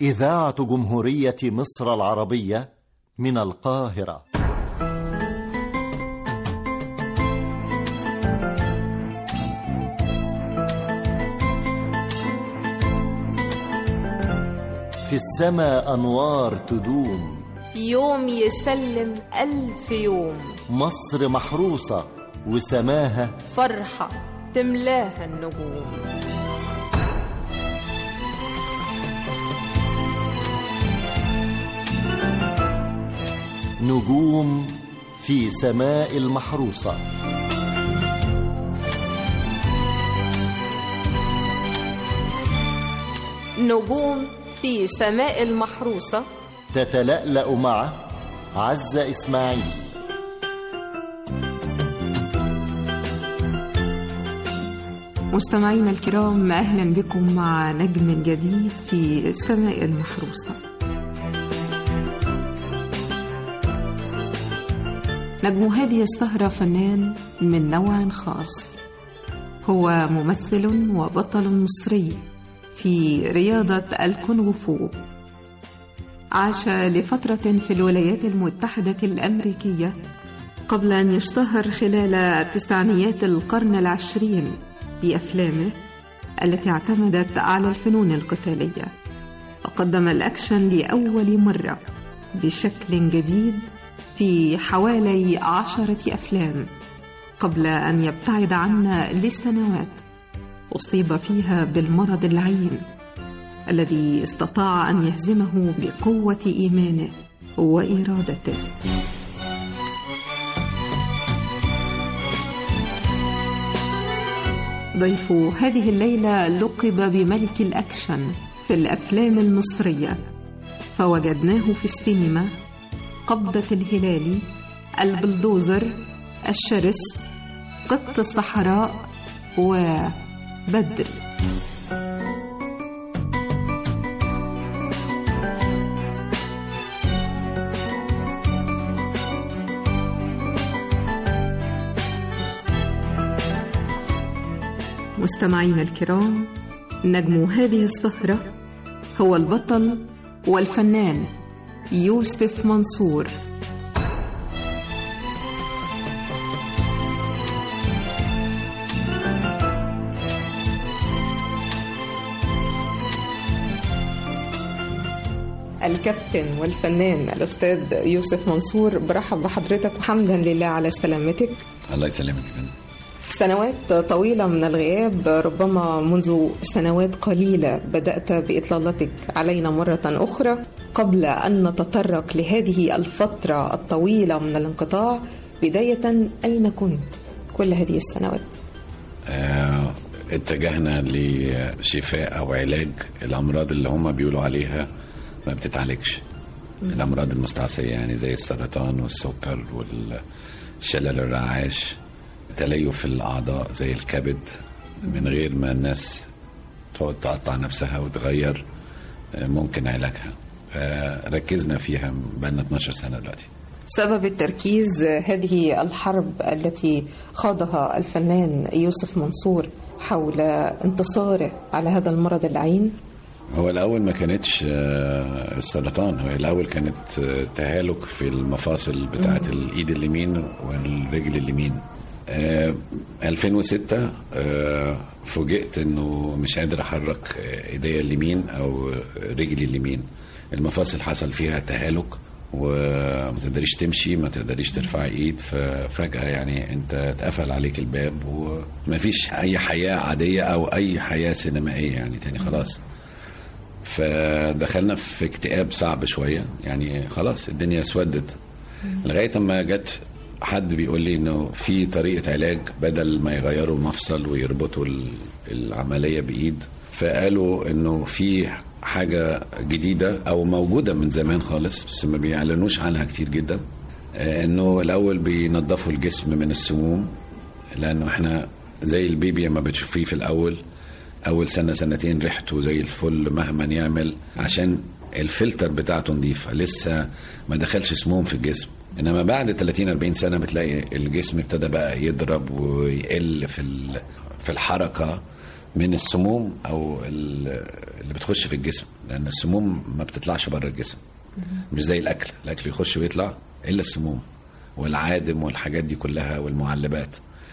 إذاعة جمهورية مصر العربية من القاهرة في السماء أنوار تدوم يوم يسلم ألف يوم مصر محروسة وسماها فرحة تملاها النجوم نجوم في سماء المحروسة نجوم في سماء المحروسة تتلألأ مع عزة إسماعيل مستمعينا الكرام أهلا بكم مع نجم جديد في السماء المحروسة نجم هذه السهرة فنان من نوع خاص هو ممثل وبطل مصري في رياضة الكونغ فو عاش لفترة في الولايات المتحدة الأمريكية قبل أن يشتهر خلال تسعينيات القرن العشرين بأفلامه التي اعتمدت على الفنون القتالية وقدم الأكشن لأول مرة بشكل جديد في حوالي عشرة أفلام قبل أن يبتعد عنا لسنوات أصيب فيها بالمرض العين الذي استطاع أن يهزمه بقوة إيمانه وإرادته ضيف هذه الليلة لقب بملك الأكشن في الأفلام المصرية فوجدناه في السينما قبضة الهلال البلدوزر الشرس قط الصحراء وبدر مستمعينا الكرام نجم هذه السهرة هو البطل والفنان يوسف منصور الكابتن والفنان الأستاذ يوسف منصور برحب بحضرتك وحمدا لله على سلامتك الله يسلمك يا فندم سنوات طويلة من الغياب ربما منذ سنوات قليلة بدأت بإطلالتك علينا مرة أخرى قبل أن نتطرق لهذه الفترة الطويلة من الانقطاع بداية أين كنت كل هذه السنوات؟ آه اتجهنا لشفاء او علاج الامراض اللي هم بيقولوا عليها ما بتتعالجش الامراض المستعصيه يعني زي السرطان والسكر والشلل الرعاش تليف الاعضاء زي الكبد من غير ما الناس تقعد تقطع نفسها وتغير ممكن علاجها فركزنا فيها بقالنا 12 سنه دلوقتي سبب التركيز هذه الحرب التي خاضها الفنان يوسف منصور حول انتصاره على هذا المرض اللعين هو الاول ما كانتش السرطان هو الاول كانت تهالك في المفاصل بتاعه الايد اليمين والرجل اليمين 2006 فوجئت انه مش قادر احرك ايديا اليمين او رجلي اليمين المفاصل حصل فيها تهالك وما تقدريش تمشي ما تقدريش ترفعي ايد ففجاه يعني انت اتقفل عليك الباب وما فيش اي حياه عاديه او اي حياه سينمائيه يعني تاني خلاص فدخلنا في اكتئاب صعب شويه يعني خلاص الدنيا اسودت لغايه اما جت حد بيقول لي انه في طريقه علاج بدل ما يغيروا المفصل ويربطوا العمليه بايد فقالوا انه في حاجه جديده او موجوده من زمان خالص بس ما بيعلنوش عنها كتير جدا انه الاول بينظفوا الجسم من السموم لانه احنا زي البيبي ما بتشوفيه في الاول اول سنه سنتين ريحته زي الفل مهما يعمل عشان الفلتر بتاعته نظيفه لسه ما دخلش سموم في الجسم انما بعد 30 40 سنه بتلاقي الجسم ابتدى بقى يضرب ويقل في في الحركه من السموم او ال- اللي بتخش في الجسم لان السموم ما بتطلعش بره الجسم مش زي الاكل الاكل يخش ويطلع الا السموم والعادم والحاجات دي كلها والمعلبات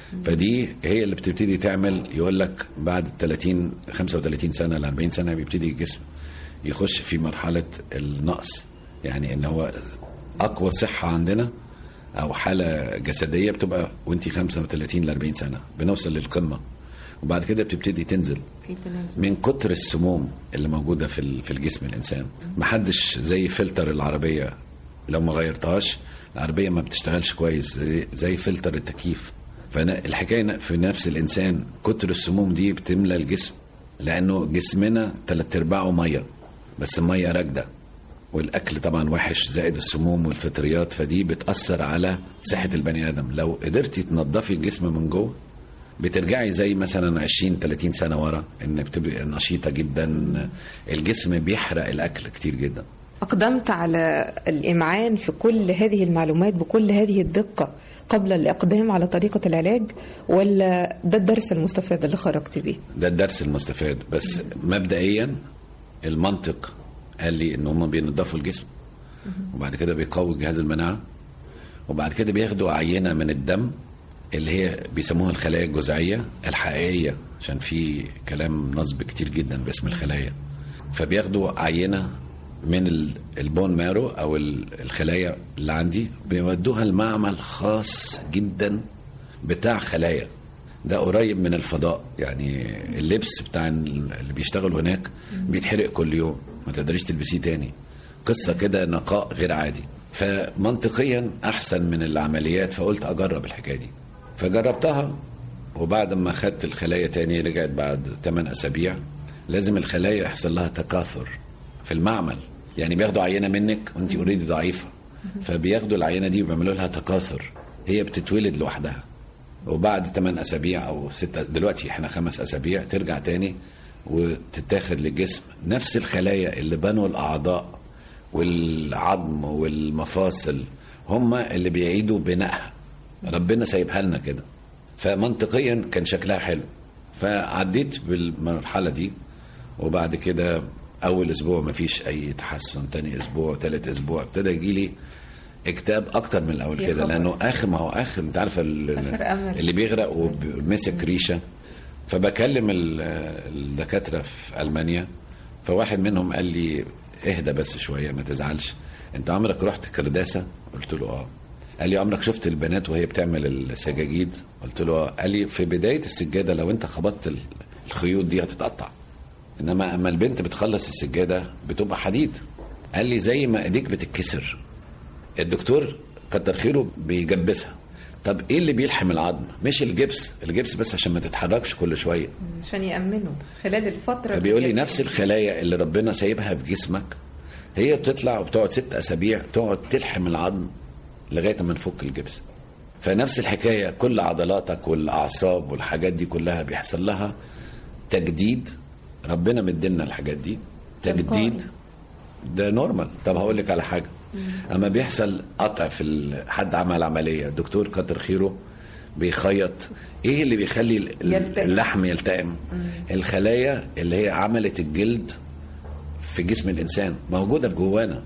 فدي هي اللي بتبتدي تعمل يقول لك بعد ال 30 35 سنه ل 40 سنه بيبتدي الجسم يخش في مرحله النقص يعني ان هو اقوى صحه عندنا او حاله جسديه بتبقى وانت 35 ل 40 سنه بنوصل للقمه وبعد كده بتبتدي تنزل في تنازل من كتر السموم اللي موجوده في ال- في الجسم الانسان محدش زي فلتر العربيه لو ما غيرتهاش العربيه ما بتشتغلش كويس زي, زي فلتر التكييف فالحكايه في نفس الانسان كتر السموم دي بتملى الجسم لانه جسمنا ثلاث ارباعه ميه بس الميه راكده والاكل طبعا وحش زائد السموم والفطريات فدي بتاثر على صحه البني ادم لو قدرتي تنظفي الجسم من جوه بترجعي زي مثلا 20 30 سنه ورا انك بتبقي نشيطه جدا الجسم بيحرق الاكل كتير جدا أقدمت على الإمعان في كل هذه المعلومات بكل هذه الدقة قبل الإقدام على طريقة العلاج ولا ده الدرس المستفاد اللي خرجت بيه؟ ده الدرس المستفاد بس مبدئيا المنطق قال لي ان هم بينضفوا الجسم وبعد كده بيقوي جهاز المناعه وبعد كده بياخدوا عينه من الدم اللي هي بيسموها الخلايا الجذعيه الحقيقيه عشان في كلام نصب كتير جدا باسم الخلايا فبياخدوا عينه من ال- البون مارو او ال- الخلايا اللي عندي بيودوها المعمل خاص جدا بتاع خلايا ده قريب من الفضاء يعني اللبس بتاع اللي بيشتغلوا هناك بيتحرق كل يوم ما تقدريش تلبسيه تاني قصة كده نقاء غير عادي فمنطقيا أحسن من العمليات فقلت أجرب الحكاية دي فجربتها وبعد ما خدت الخلايا تاني رجعت بعد 8 أسابيع لازم الخلايا يحصل لها تكاثر في المعمل يعني بياخدوا عينة منك وانت اوريدي ضعيفة فبياخدوا العينة دي وبيعملوا لها تكاثر هي بتتولد لوحدها وبعد 8 اسابيع او 6 دلوقتي احنا خمس اسابيع ترجع تاني وتتاخد للجسم نفس الخلايا اللي بنوا الاعضاء والعظم والمفاصل هم اللي بيعيدوا بنائها ربنا سايبها لنا كده فمنطقيا كان شكلها حلو فعديت بالمرحله دي وبعد كده اول اسبوع مفيش اي تحسن تاني اسبوع تالت اسبوع ابتدى يجي لي اكتئاب اكتر من الاول يا كده خبر. لانه اخر ما هو اخر انت عارفه ال- آخر أمل. اللي بيغرق ومسك ريشه فبكلم ال- الدكاتره في المانيا فواحد منهم قال لي اهدى بس شويه ما تزعلش انت عمرك رحت كرداسه قلت له اه قال لي عمرك شفت البنات وهي بتعمل السجاجيد قلت له اه قال لي في بدايه السجاده لو انت خبطت ال- الخيوط دي هتتقطع انما اما البنت بتخلص السجاده بتبقى حديد قال لي زي ما ايديك بتتكسر الدكتور كتر خيره بيجبسها طب ايه اللي بيلحم العظم مش الجبس الجبس بس عشان ما تتحركش كل شويه عشان يأمنوا خلال الفترة فبيقول لي اللي- نفس الخلايا اللي ربنا سايبها في جسمك هي بتطلع وبتقعد ست اسابيع تقعد تلحم العظم لغايه ما نفك الجبس فنفس الحكايه كل عضلاتك والاعصاب والحاجات دي كلها بيحصل لها تجديد ربنا مدينا الحاجات دي تجديد ده نورمال طب هقول لك على حاجه اما بيحصل قطع في ال- حد عمل عمليه الدكتور كتر خيره بيخيط ايه اللي بيخلي ال- يلتئم. اللحم يلتئم الخلايا اللي هي عملت الجلد في جسم الانسان موجوده في جوانا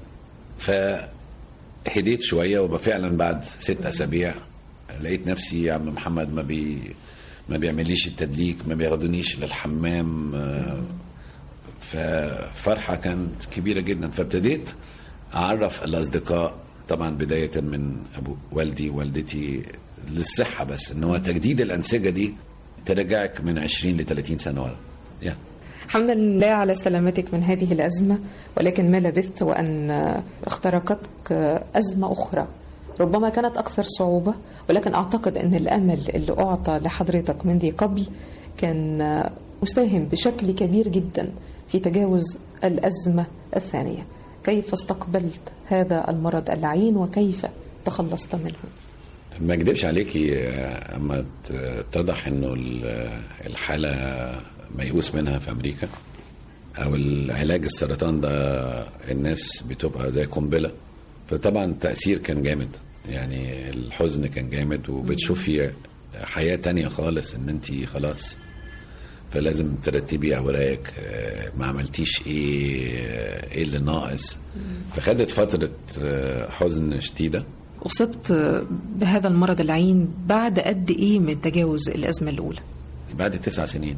فهديت شويه وبقى فعلا بعد ست اسابيع لقيت نفسي يا عم محمد ما بي ما بيعمليش التدليك ما بياخدونيش للحمام آه، ففرحه كانت كبيره جدا فابتديت اعرف الاصدقاء طبعا بدايه من ابو والدي والدتي للصحه بس ان هو تجديد الانسجه دي ترجعك من 20 ل 30 سنه ورا yeah. الحمد لله على سلامتك من هذه الأزمة ولكن ما لبثت وأن اخترقتك أزمة أخرى ربما كانت أكثر صعوبة ولكن أعتقد أن الأمل اللي أعطى لحضرتك من ذي قبل كان مساهم بشكل كبير جدا في تجاوز الأزمة الثانية كيف استقبلت هذا المرض اللعين وكيف تخلصت منه ما اكدبش عليكي آه، اما ت- اتضح انه ال- الحاله ميؤوس منها في امريكا او العلاج السرطان ده الناس بتبقى زي قنبله فطبعا التاثير كان جامد يعني الحزن كان جامد وبتشوفي حياه تانية خالص ان انت خلاص فلازم ترتبي اوراقك آه، ما عملتيش ايه آه، ايه اللي ناقص فخدت فتره آه، حزن شديده أصبت بهذا المرض العين بعد قد إيه من تجاوز الأزمة الأولى؟ بعد تسع سنين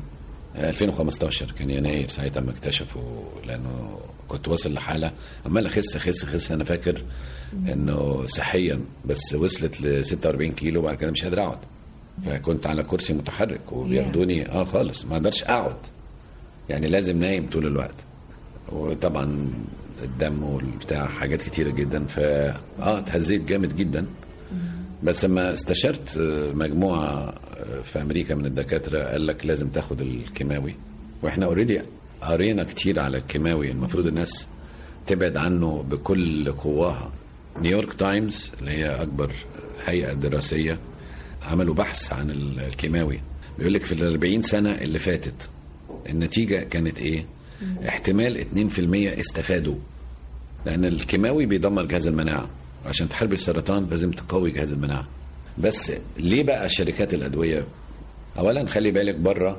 2015 كان يناير ساعتها ما اكتشفوا لانه كنت واصل لحاله عمال اخس اخس اخس انا فاكر انه صحيا بس وصلت ل 46 كيلو وبعد كده مش قادر اقعد فكنت على كرسي متحرك وبياخدوني اه خالص ما اقدرش اقعد يعني لازم نايم طول الوقت وطبعا الدم والبتاع حاجات كتيره جدا ف اه اتهزيت جامد جدا بس لما استشرت آه، مجموعه آه، في امريكا من الدكاتره قال لك لازم تاخد الكيماوي واحنا اوريدي قرينا كتير على الكيماوي المفروض الناس تبعد عنه بكل قواها نيويورك تايمز اللي هي اكبر هيئه دراسيه عملوا بحث عن ال- الكيماوي بيقول لك في ال 40 سنه اللي فاتت النتيجه كانت ايه؟ احتمال 2% استفادوا لان الكيماوي بيدمر جهاز المناعه عشان تحاربي السرطان لازم تقوي جهاز المناعه بس ليه بقى شركات الادويه اولا خلي بالك بره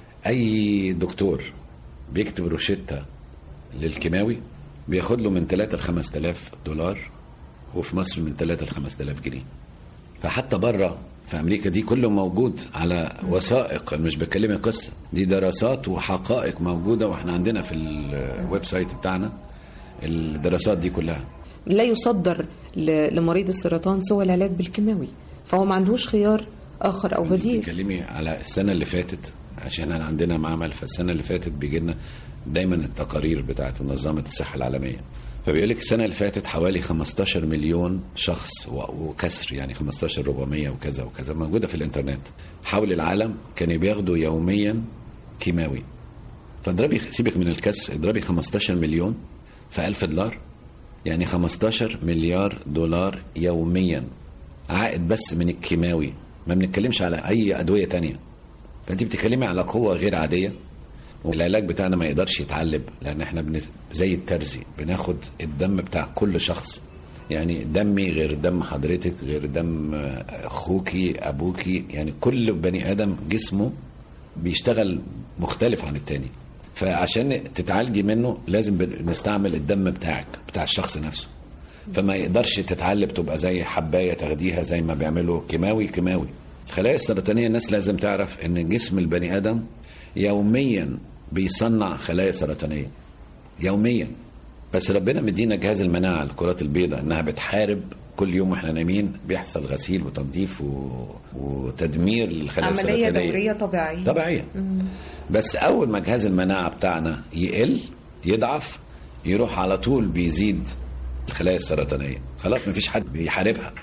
اي دكتور بيكتب روشته للكيماوي بياخد له من 3 ل 5000 دولار وفي مصر من 3 ل 5000 جنيه فحتى بره في امريكا دي كله موجود على وثائق أنا مش بكلمك قصه دي دراسات وحقائق موجوده واحنا عندنا في الويب سايت بتاعنا الدراسات دي كلها لا يصدر ل- لمريض السرطان سوى العلاج بالكيماوي فهو ما عندوش خيار آخر أو انت بديل بتتكلمي على السنه اللي فاتت عشان احنا عندنا معمل فالسنه اللي فاتت بيجي لنا دايما التقارير بتاعت منظمه الصحه العالميه فبيقول لك السنه اللي فاتت حوالي 15 مليون شخص و- وكسر يعني 15 400 وكذا وكذا موجوده في الانترنت حول العالم كانوا بياخدوا يوميا كيماوي فاضربي سيبك من الكسر اضربي 15 مليون في 1000 دولار يعني 15 مليار دولار يوميا عائد بس من الكيماوي ما بنتكلمش على اي ادويه تانية فانت بتتكلمي على قوه غير عاديه والعلاج بتاعنا ما يقدرش يتعلب لان احنا بن... زي الترزي بناخد الدم بتاع كل شخص يعني دمي غير دم حضرتك غير دم اخوكي ابوكي يعني كل بني ادم جسمه بيشتغل مختلف عن التاني فعشان تتعالجي منه لازم نستعمل الدم بتاعك بتاع الشخص نفسه فما يقدرش تتعلب تبقى زي حبايه تاخديها زي ما بيعملوا كيماوي كيماوي الخلايا السرطانيه الناس لازم تعرف ان جسم البني ادم يوميا بيصنع خلايا سرطانيه يوميا بس ربنا مدينا جهاز المناعه الكرات البيضاء انها بتحارب كل يوم واحنا نايمين بيحصل غسيل وتنظيف و... وتدمير للخلايا عملية السرطانيه دورية طبيعية طبيعيه بس اول ما جهاز المناعه بتاعنا يقل يضعف يروح على طول بيزيد الخلايا السرطانيه خلاص مفيش حد بيحاربها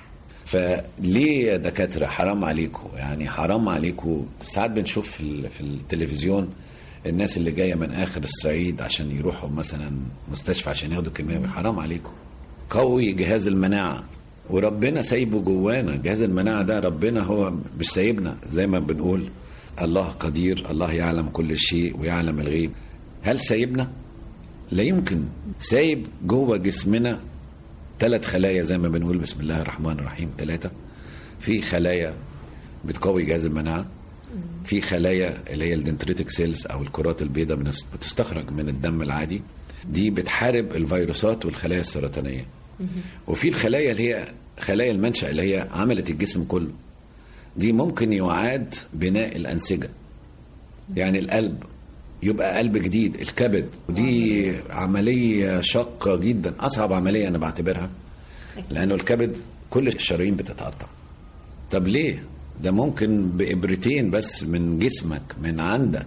فليه يا دكاتره حرام عليكم يعني حرام عليكم ساعات بنشوف في, ال- في التلفزيون الناس اللي جايه من اخر الصعيد عشان يروحوا مثلا مستشفى عشان ياخدوا كيماوي حرام عليكم قوي جهاز المناعه وربنا سايبه جوانا جهاز المناعه ده ربنا هو مش سايبنا زي ما بنقول الله قدير الله يعلم كل شيء ويعلم الغيب هل سايبنا لا يمكن سايب جوه جسمنا ثلاث خلايا زي ما بنقول بسم الله الرحمن الرحيم ثلاثة في خلايا بتقوي جهاز المناعة في خلايا اللي هي الدنتريتك سيلز او الكرات البيضاء من بتستخرج من الدم العادي دي بتحارب الفيروسات والخلايا السرطانية وفي الخلايا اللي هي خلايا المنشأ اللي هي عملت الجسم كله دي ممكن يعاد بناء الأنسجة يعني القلب يبقى قلب جديد الكبد ودي عملية شاقة جدا أصعب عملية أنا بعتبرها لأنه الكبد كل الشرايين بتتقطع طب ليه ده ممكن بإبرتين بس من جسمك من عندك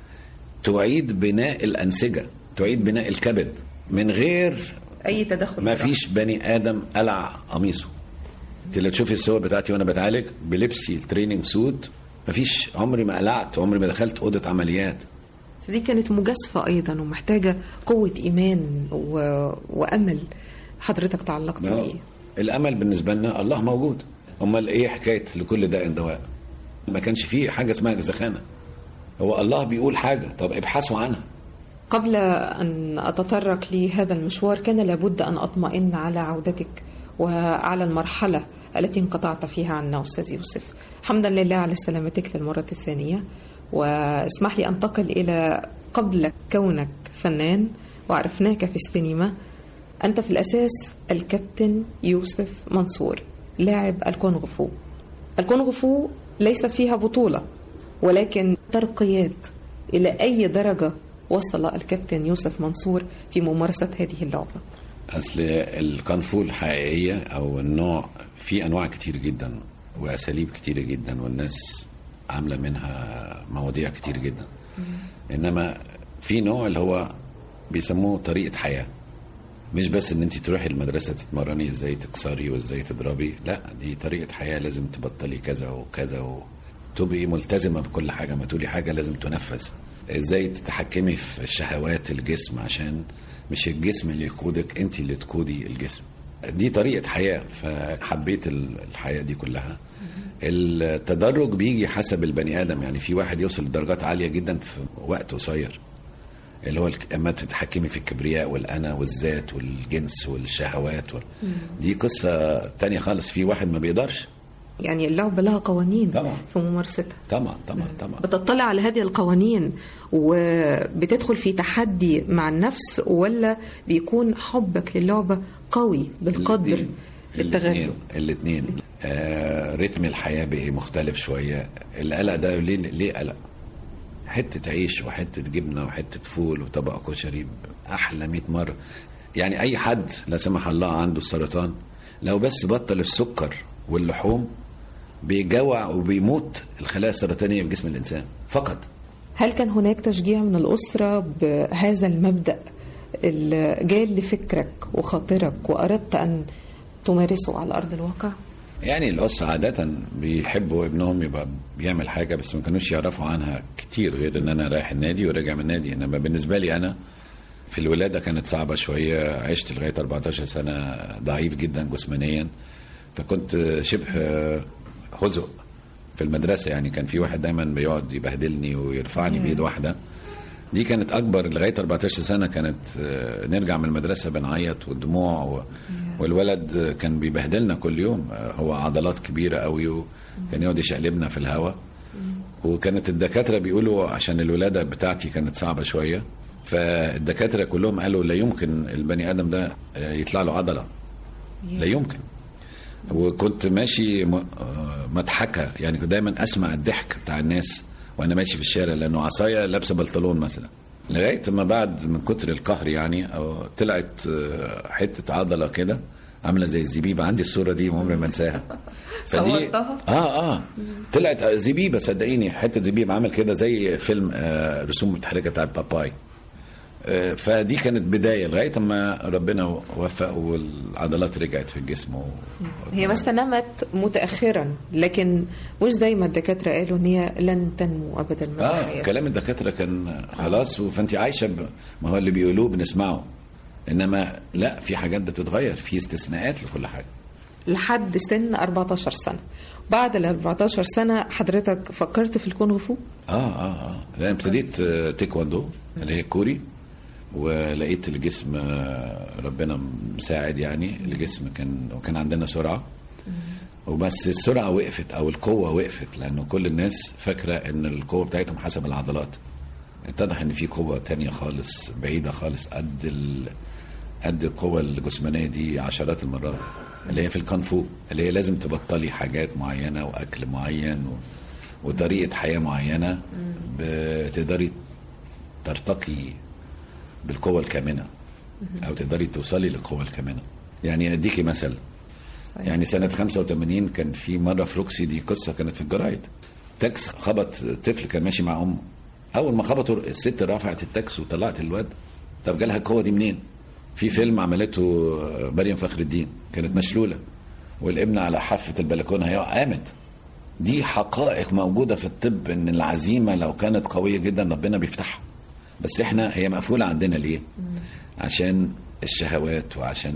تعيد بناء الأنسجة تعيد بناء الكبد من غير أي تدخل ما جراحي. فيش بني ادم قلع قميصه انت لو تشوفي الصور بتاعتي وانا بتعالج بلبسي التريننج سود ما فيش عمري ما قلعت عمري ما دخلت اوضه عمليات بس دي كانت مجازفة أيضا ومحتاجة قوة إيمان و... وأمل حضرتك تعلقت ما هو بيه الامل بالنسبه لنا الله موجود امال ايه حكايه لكل داء دواء ما كانش فيه حاجه اسمها زخانه هو الله بيقول حاجه طب ابحثوا عنها قبل أن أتطرق لهذا المشوار كان لابد أن أطمئن على عودتك وعلى المرحلة التي انقطعت فيها عنا أستاذ يوسف حمدا لله على سلامتك للمرة الثانية واسمح لي أنتقل إلى قبل كونك فنان وعرفناك في السينما أنت في الأساس الكابتن يوسف منصور لاعب الكونغ فو الكونغ فو ليست فيها بطولة ولكن ترقيات إلى أي درجة وصل الكابتن يوسف منصور في ممارسة هذه اللعبة اصل الكونفو الحقيقيه او النوع في انواع كتير جدا واساليب كتير جدا والناس عامله منها مواضيع كتير جدا انما في نوع اللي هو بيسموه طريقه حياه مش بس ان انت تروحي المدرسه تتمرني ازاي تكسري وازاي تضربي لا دي طريقه حياه لازم تبطلي كذا وكذا وتبقي ملتزمه بكل حاجه ما تقولي حاجه لازم تنفذ ازاي تتحكمي في شهوات الجسم عشان مش الجسم اللي يقودك انت اللي تقودي الجسم دي طريقه حياه فحبيت ال- الحياه دي كلها التدرج بيجي حسب البني ادم يعني في واحد يوصل لدرجات عاليه جدا في وقت قصير اللي هو الك- اما تتحكمي في الكبرياء والانا والذات والجنس والشهوات وال... دي قصه تانية خالص في واحد ما بيقدرش يعني اللعبة لها قوانين طبعا. في ممارستها طبعا طبعا طبعا بتطلع على هذه القوانين وبتدخل في تحدي مع النفس ولا بيكون حبك للعبة قوي بالقدر للتغلب الاثنين آه رتم الحياه بقى مختلف شويه القلق ده ليه ليه قلق حته عيش وحته جبنه وحته فول وطبق كشري احلى 100 مره يعني اي حد لا سمح الله عنده السرطان لو بس بطل السكر واللحوم بيجوع وبيموت الخلايا السرطانيه في جسم الانسان فقط هل كان هناك تشجيع من الأسرة بهذا المبدأ اللي جاء لفكرك وخاطرك وأردت أن تمارسه على أرض الواقع؟ يعني الأسرة عادة بيحبوا ابنهم يبقى بيعمل حاجة بس ما كانوش يعرفوا عنها كتير غير إن أنا رايح النادي وراجع من النادي إنما بالنسبة لي أنا في الولادة كانت صعبة شوية عشت لغاية 14 سنة ضعيف جدا جسمانيا فكنت شبه هزق في المدرسة يعني كان في واحد دايما بيقعد يبهدلني ويرفعني بإيد واحدة دي كانت أكبر لغاية 14 سنة كانت آه، نرجع من المدرسة بنعيط والدموع و... والولد آه، كان بيبهدلنا كل يوم آه، هو عضلات كبيرة قوي وكان يقعد يشقلبنا في الهواء وكانت الدكاترة بيقولوا عشان الولادة بتاعتي كانت صعبة شوية فالدكاترة كلهم قالوا لا يمكن البني آدم ده آه، يطلع له عضلة لا يمكن وكنت ماشي م- آه، مضحكه يعني كنت دايما اسمع الضحك بتاع الناس وانا ماشي في الشارع لانه عصايه لابسه بنطلون مثلا لغايه ما بعد من كتر القهر يعني أو طلعت آه، حته عضله كده عامله زي الزبيبه عندي الصوره دي عمري ما انساها صورتها؟ اه اه طلعت زبيبه صدقيني حته زبيبه عامل كده زي فيلم آه رسوم متحركه بتاعت باباي آه، فدي كانت بدايه لغايه ما ربنا وفق والعضلات رجعت في الجسم و... هي بس نمت متأخرا لكن مش زي ما الدكاترة قالوا إن هي لن تنمو أبدا مع اه الحياة كلام الدكاتره كان خلاص فانت عايشه ب... ما هو اللي بيقولوه بنسمعه انما لا في حاجات بتتغير في استثناءات لكل حاجه لحد سن 14 سنة بعد ال 14 سنة حضرتك فكرت في الكونغ فو؟ اه اه اه لأن ابتديت آه، تيكواندو اللي هي الكوري ولقيت الجسم آه، ربنا مساعد يعني الجسم كان وكان عندنا سرعه وبس السرعه وقفت او القوه وقفت لانه كل الناس فاكره ان القوه بتاعتهم حسب العضلات اتضح ان في قوه تانية خالص بعيده خالص قد ال... قد القوه الجسمانيه دي عشرات المرات اللي هي في الكونفو اللي هي لازم تبطلي حاجات معينه واكل معين و... وطريقه حياه معينه بتقدري ترتقي بالقوه الكامنه او تقدري توصلي للقوه الكامنه يعني اديكي مثل صحيح. يعني سنة 85 كان في مرة في روكسي دي قصة كانت في الجرايد تاكس خبط طفل كان ماشي مع أمه أول ما خبطوا الست رفعت التاكس وطلعت الواد طب جالها القوة دي منين؟ في فيلم عملته مريم فخر الدين كانت مشلولة والابن على حافة البلكونة هي قامت دي حقائق موجودة في الطب إن العزيمة لو كانت قوية جدا ربنا بيفتحها بس احنا هي مقفولة عندنا ليه؟ عشان الشهوات وعشان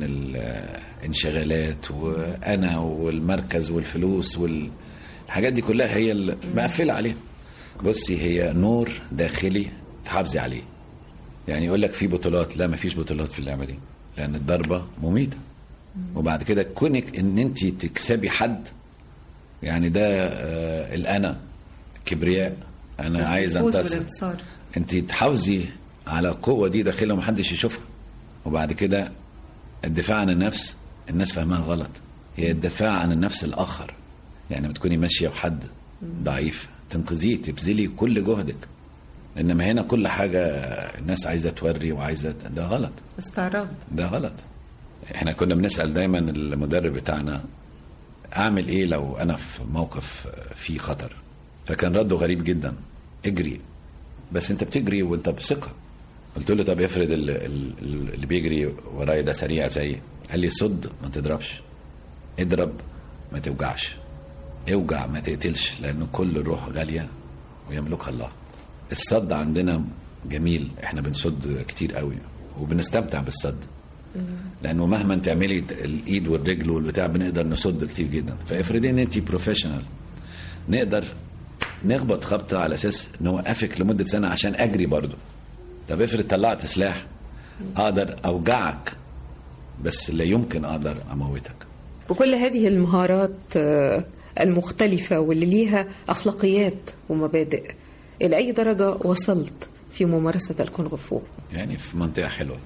الانشغالات وانا والمركز والفلوس والحاجات دي كلها هي اللي مقفله عليها بصي هي نور داخلي تحافظي عليه يعني يقول لك في بطولات لا ما فيش بطولات في اللعبه دي لان الضربه مميته وبعد كده كونك ان انت تكسبي حد يعني ده آه الانا كبرياء انا عايز الفوز انتصر والانتصار. انت تحافظي على القوه دي داخلها ومحدش يشوفها وبعد كده الدفاع عن النفس الناس فاهمها غلط هي الدفاع عن النفس الاخر يعني لما تكوني ماشيه بحد ضعيف تنقذيه تبذلي كل جهدك انما هنا كل حاجه الناس عايزه توري وعايزه ده غلط استعراض ده غلط احنا كنا بنسال دايما المدرب بتاعنا اعمل ايه لو انا في موقف فيه خطر فكان رده غريب جدا اجري بس انت بتجري وانت بثقه قلت له طب افرض ال- ال- ال- اللي بيجري ورايا ده سريع زيي قال لي صد ما تضربش اضرب ما توجعش اوجع ما تقتلش لان كل روح غاليه ويملكها الله الصد عندنا جميل احنا بنصد كتير قوي وبنستمتع بالصد لانه مهما تعملي الايد والرجل والبتاع بنقدر نصد كتير جدا فافرضي ان انت بروفيشنال نقدر نخبط خبطه على اساس نوقفك لمده سنه عشان اجري برضو طب افرض طلعت سلاح اقدر اوجعك بس لا يمكن اقدر اموتك وكل هذه المهارات آه، المختلفة واللي ليها أخلاقيات ومبادئ إلى أي درجة وصلت في ممارسة الكونغ فو؟ يعني في منطقه حلوه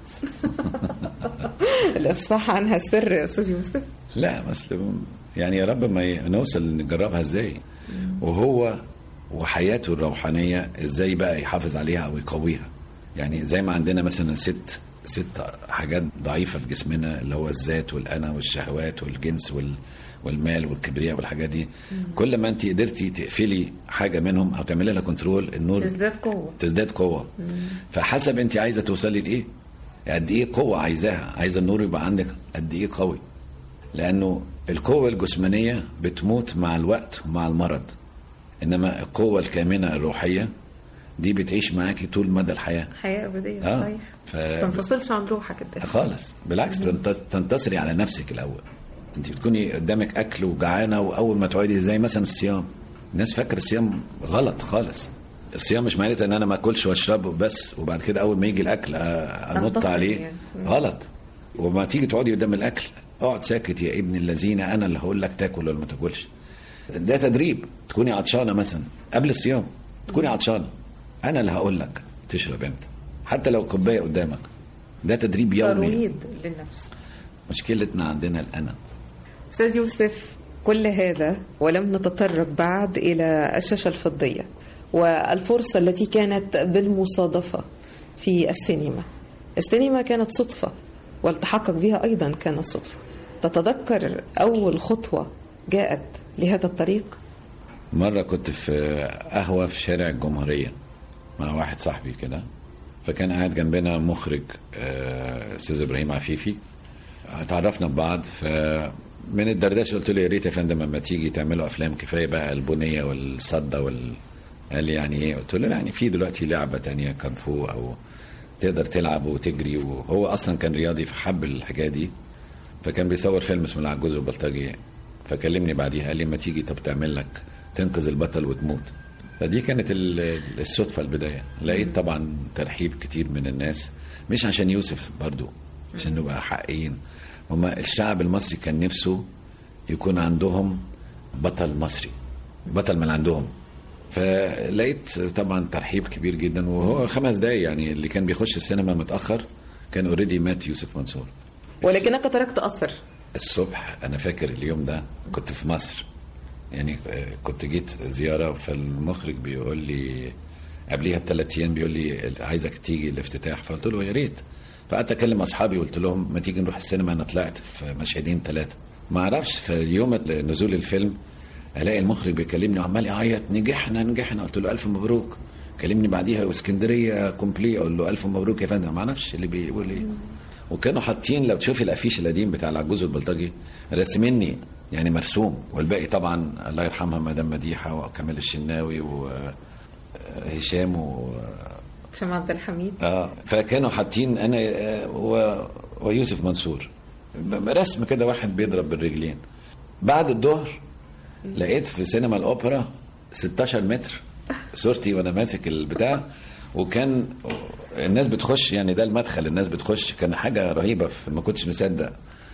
الإفصاح عنها السر يا أستاذ يوسف لا بس يعني يا رب ما ي- نوصل نجربها ازاي وهو وحياته الروحانيه ازاي بقى يحافظ عليها او يقويها يعني زي ما عندنا مثلا ست ست حاجات ضعيفه في جسمنا اللي هو الذات والانا والشهوات والجنس وال والمال والكبرياء والحاجات دي كل ما انت قدرتي تقفلي حاجه منهم او تعملي لها كنترول النور تزداد قوة تزداد قوه فحسب انت عايزه توصلي لايه قد ايه قوه عايزاها عايزه النور يبقى عندك قد ايه قوي لانه القوه الجسمانيه بتموت مع الوقت ومع المرض انما القوه الكامنه الروحيه دي بتعيش معاكي طول مدى الحياه حياة أبدية آه. صحيح ف... ما تنفصلش عن روحك الداخل خالص بالعكس تنت- تنتصري على نفسك الاول انت بتكوني قدامك اكل وجعانه واول ما تقعدي زي مثلا الصيام الناس فاكره الصيام غلط خالص الصيام مش معناته ان انا ما اكلش واشرب بس وبعد كده اول ما يجي الاكل آه، انط أنتقد عليه يعني. غلط وما تيجي تقعدي قدام الاكل اقعد ساكت يا ابن الذين انا اللي هقول لك تاكل ولا ما تاكلش ده تدريب تكوني عطشانه مثلا قبل الصيام تكوني عطشانه انا اللي هقول لك تشرب امتى حتى لو كوبايه قدامك ده تدريب يومي ترويض للنفس مشكلتنا عندنا الأنا أستاذ يوسف كل هذا ولم نتطرق بعد إلى الشاشة الفضية والفرصة التي كانت بالمصادفة في السينما السينما كانت صدفة والتحقق بها أيضا كان صدفة تتذكر أول خطوة جاءت لهذا الطريق مرة كنت في قهوة في شارع الجمهورية مع واحد صاحبي كده فكان قاعد جنبنا مخرج آه، أستاذ إبراهيم عفيفي اتعرفنا ببعض فمن الدردشه قلت له يا ريت يا فندم لما تيجي تعملوا افلام كفايه بقى البنيه والصده وال قال لي يعني ايه؟ قلت له يعني في دلوقتي لعبه تانية كان فو او تقدر تلعب وتجري وهو اصلا كان رياضي فحب الحكايه دي فكان بيصور فيلم اسمه العجوز والبلطجي فكلمني بعديها قال لي ما تيجي طب تعمل لك تنقذ البطل وتموت فدي كانت ال- الصدفه البدايه لقيت طبعا ترحيب كتير من الناس مش عشان يوسف برضو عشان نبقى حقيقيين هما الشعب المصري كان نفسه يكون عندهم بطل مصري بطل من عندهم فلقيت طبعا ترحيب كبير جدا وهو خمس دقايق يعني اللي كان بيخش السينما متاخر كان اوريدي مات يوسف منصور ولكنك تركت أثر الصبح انا فاكر اليوم ده كنت في مصر يعني آه، كنت جيت زياره فالمخرج بيقول لي قبليها بثلاث ايام بيقول لي عايزك تيجي الافتتاح فقلت له يا ريت فقعدت اكلم اصحابي قلت لهم ما تيجي نروح السينما انا طلعت في مشهدين ثلاثه ما اعرفش في يوم نزول الفيلم الاقي المخرج بيكلمني وعمال يعيط نجحنا نجحنا قلت له الف مبروك كلمني بعديها واسكندريه كومبلي اقول له الف مبروك يا فندم ما اعرفش اللي بيقول ايه وكانوا حاطين لو تشوفي الافيش القديم بتاع العجوز والبلطجي رسمني يعني مرسوم والباقي طبعا الله يرحمها مدام مديحه وكمال الشناوي وهشام و هشام عبد الحميد اه فكانوا حاطين انا آه، و... ويوسف منصور ب- رسم كده واحد بيضرب بالرجلين بعد الظهر لقيت في سينما الاوبرا 16 متر صورتي وانا ماسك البتاع وكان الناس بتخش يعني ده المدخل الناس بتخش كان حاجه رهيبه ف- ما كنتش مصدق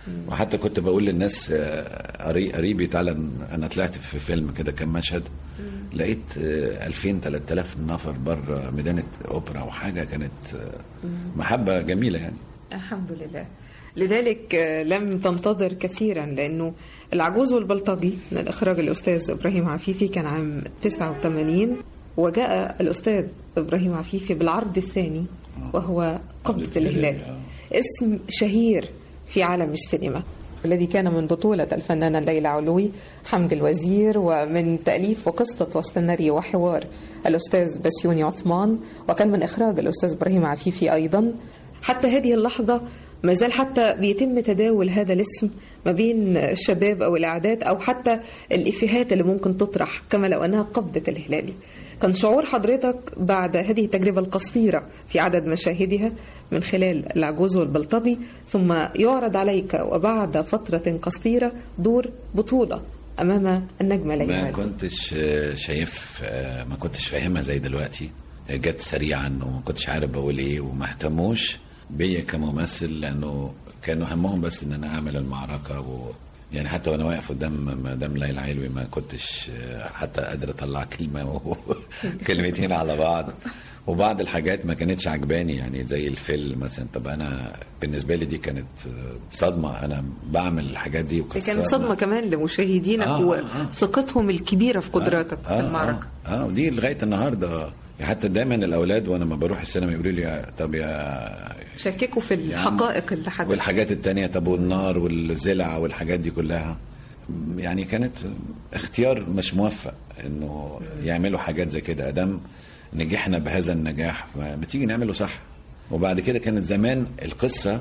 وحتى كنت بقول للناس آه، قري- قريبي تعالى انا طلعت في فيلم كده كان مشهد لقيت آه، 2000 3000 نفر بره ميدان اوبرا وحاجه كانت آه، محبه جميله يعني الحمد لله لذلك آه، لم تنتظر كثيرا لأنه العجوز والبلطجي من الإخراج الأستاذ إبراهيم عفيفي كان عام 89 وجاء الأستاذ إبراهيم عفيفي بالعرض الثاني وهو قبضة الهلال اسم شهير في عالم السينما الذي كان من بطولة الفنانة ليلى علوي حمد الوزير ومن تأليف وقصة وسيناريو وحوار الأستاذ بسيوني عثمان وكان من إخراج الأستاذ إبراهيم عفيفي أيضا حتى هذه اللحظة ما زال حتى بيتم تداول هذا الاسم ما بين الشباب أو الأعداد أو حتى الإفيهات اللي ممكن تطرح كما لو أنها قبضة الهلالي كان شعور حضرتك بعد هذه التجربة القصيرة في عدد مشاهدها من خلال العجوز والبلطجي ثم يعرض عليك وبعد فترة قصيرة دور بطولة أمام النجمة ليلى ما علوي. كنتش آه، شايف آه، ما كنتش فاهمها زي دلوقتي جت سريعا وما كنتش عارف بقول ايه وما اهتموش بيا كممثل لانه كانوا همهم بس ان انا اعمل المعركه و يعني حتى وانا واقف قدام مدام ليلى علوي ما كنتش آه، حتى قادر اطلع كلمه وكلمتين على بعض وبعض الحاجات ما كانتش عجباني يعني زي الفيلم مثلا طب انا بالنسبه لي دي كانت آه، صدمه انا بعمل الحاجات دي دي وكسرنا كانت صدمة كمان لمشاهدينك آه، آه، آه. وثقتهم الكبيرة في قدراتك آه في المعركة اه, آه ودي لغايه النهارده حتى دايما الاولاد وانا ما بروح السينما يقولوا لي يا- طب يا شككوا في الحقائق اللي حدثت والحاجات التانية طب والنار والزلع والحاجات دي كلها يعني كانت اختيار مش موفق انه يعملوا حاجات زي كده ادام نجحنا بهذا النجاح ما تيجي نعمله صح وبعد كده كانت زمان القصة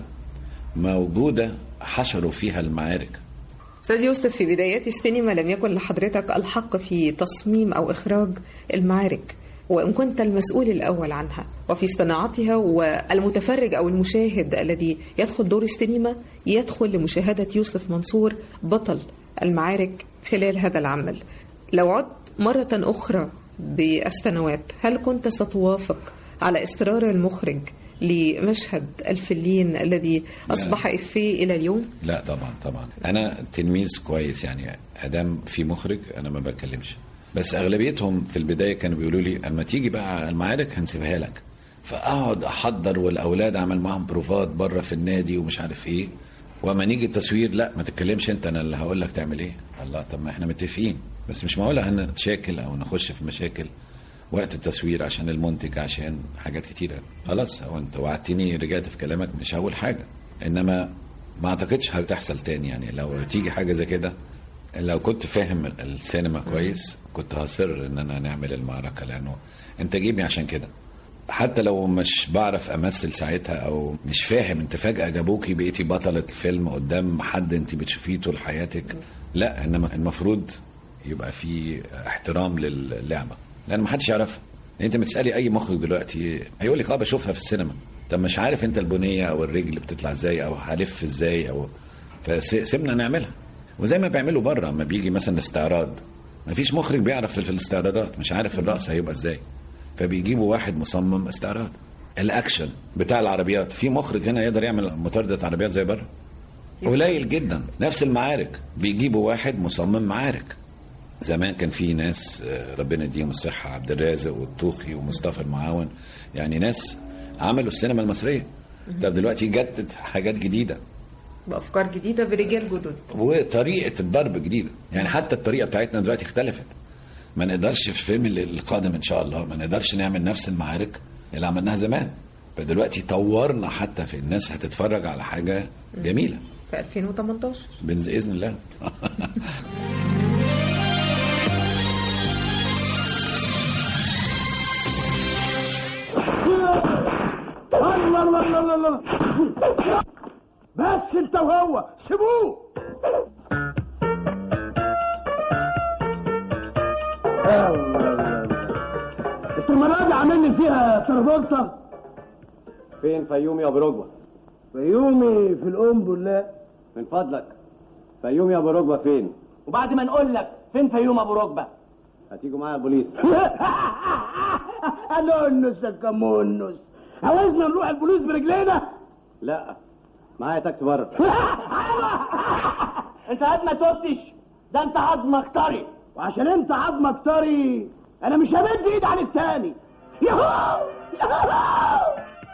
موجودة حشروا فيها المعارك أستاذ يوسف في بدايات السينما لم يكن لحضرتك الحق في تصميم أو إخراج المعارك وإن كنت المسؤول الأول عنها وفي صناعتها والمتفرج أو المشاهد الذي يدخل دور السينما يدخل لمشاهدة يوسف منصور بطل المعارك خلال هذا العمل لو عدت مرة أخرى بالسنوات هل كنت ستوافق على إصرار المخرج لمشهد الفلين الذي أصبح إفيه إلى اليوم؟ لا طبعا طبعا انا تلميذ كويس يعني ادام في مخرج انا ما بتكلمش بس اغلبيتهم في البدايه كانوا بيقولوا لي اما تيجي بقى المعارك هنسيبها لك فاقعد احضر والاولاد اعمل معاهم بروفات بره في النادي ومش عارف ايه واما نيجي التصوير لا ما تتكلمش انت انا اللي هقول لك تعمل ايه الله طب ما احنا متفقين بس مش معقول هنتشاكل او نخش في مشاكل وقت التصوير عشان المنتج عشان حاجات كتيرة خلاص هو انت وعدتني رجعت في كلامك مش هقول حاجة انما ما اعتقدش هتحصل تاني يعني لو تيجي حاجة زي كده لو كنت فاهم السينما كويس كنت هصر ان انا نعمل المعركة لانه انت جيبني عشان كده حتى لو مش بعرف امثل ساعتها او مش فاهم انت فجأة جابوكي بقيتي بطلة فيلم قدام حد انت بتشوفيه طول حياتك لا انما المفروض يبقى في احترام للعبة لان ما حدش يعرفها انت بتسالي اي مخرج دلوقتي هيقول لك اه بشوفها في السينما طب مش عارف انت البنيه او الرجل بتطلع ازاي او هلف ازاي او فسيبنا نعملها وزي ما بيعملوا بره اما بيجي مثلا استعراض ما فيش مخرج بيعرف في الاستعراضات مش عارف الرقص هيبقى ازاي فبيجيبوا واحد مصمم استعراض الاكشن بتاع العربيات في مخرج هنا يقدر يعمل مطاردة عربيات زي بره قليل جدا نفس المعارك بيجيبوا واحد مصمم معارك زمان كان في ناس ربنا يديهم الصحة عبد الرازق والطوخي ومصطفى المعاون يعني ناس عملوا السينما المصرية طب دلوقتي جدد حاجات جديدة بأفكار جديدة برجال جدد وطريقة الضرب جديدة يعني حتى الطريقة بتاعتنا دلوقتي اختلفت ما نقدرش في الفيلم القادم ان شاء الله ما نقدرش نعمل نفس المعارك اللي عملناها زمان فدلوقتي طورنا حتى في الناس هتتفرج على حاجة جميلة في 2018 بإذن الله الله الله الله الله بس انت وهو سيبوه انت المرة دي عامل لي فيها تربلطة فين فيومي يا ابو ركبه فيومي في القنبلة من فضلك فيومي يا ابو ركبه فين وبعد ما نقول لك فين فيوم ابو ركبة هتيجوا معايا البوليس الونس يا كمونس عاوزنا نروح البوليس برجلينا لا معايا تاكسي بره انت قد ما تفتش ده انت عظمك طري وعشان انت عظمك طري انا مش همد ايد على التاني يهو يهو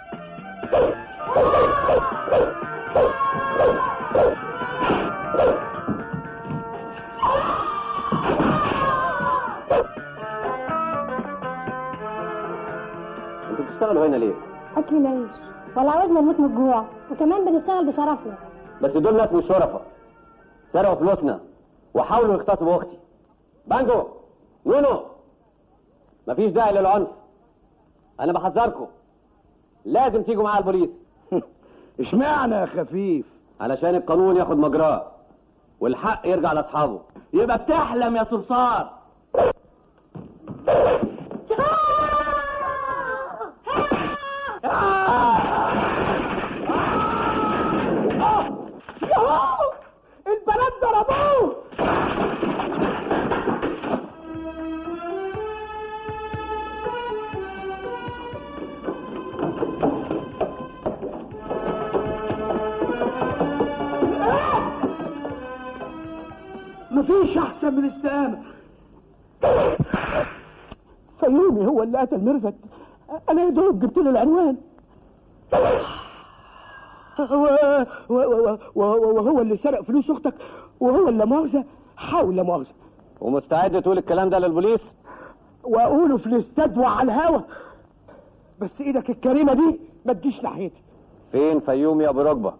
انتوا بتشتغلوا هنا ليه؟ أكل العيش ولا عاوزنا نموت من الجوع وكمان بنشتغل بشرفنا بس دول ناس مش شرفة سرقوا فلوسنا وحاولوا يغتصبوا اختي بانجو نونو مفيش داعي للعنف انا بحذركم لازم تيجوا معايا البوليس اشمعنى يا خفيف علشان القانون ياخد مجراه والحق يرجع لاصحابه يبقى بتحلم يا صرصار البنات ضربوه مفيش احسن من استقامه فيومي هو اللي قتل ميرفت انا يا دوب جبت له العنوان و- و- و- و- وهو اللي سرق فلوس اختك وهو اللي مؤاخذه حاول لا مؤاخذه ومستعد تقول الكلام ده للبوليس واقوله في الاستاد وعلى الهوا بس ايدك الكريمه دي ما تجيش ناحيتي فين فيوم يا ابو ركبه